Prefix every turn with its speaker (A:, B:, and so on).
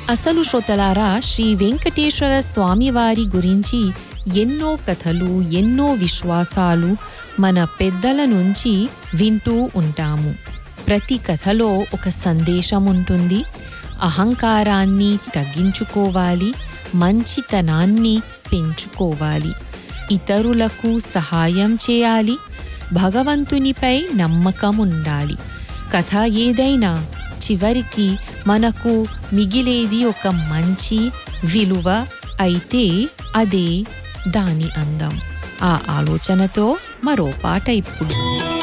A: అసలు శ్రోతలారా శ్రీ వెంకటేశ్వర స్వామివారి గురించి ఎన్నో కథలు ఎన్నో విశ్వాసాలు మన పెద్దల నుంచి వింటూ ఉంటాము ప్రతి కథలో ఒక సందేశం ఉంటుంది అహంకారాన్ని తగ్గించుకోవాలి మంచితనాన్ని పెంచుకోవాలి ఇతరులకు సహాయం చేయాలి భగవంతునిపై నమ్మకం ఉండాలి కథ ఏదైనా చివరికి మనకు మిగిలేది ఒక మంచి విలువ అయితే అదే దాని అందం ఆ ఆలోచనతో మరో పాట ఇప్పుడు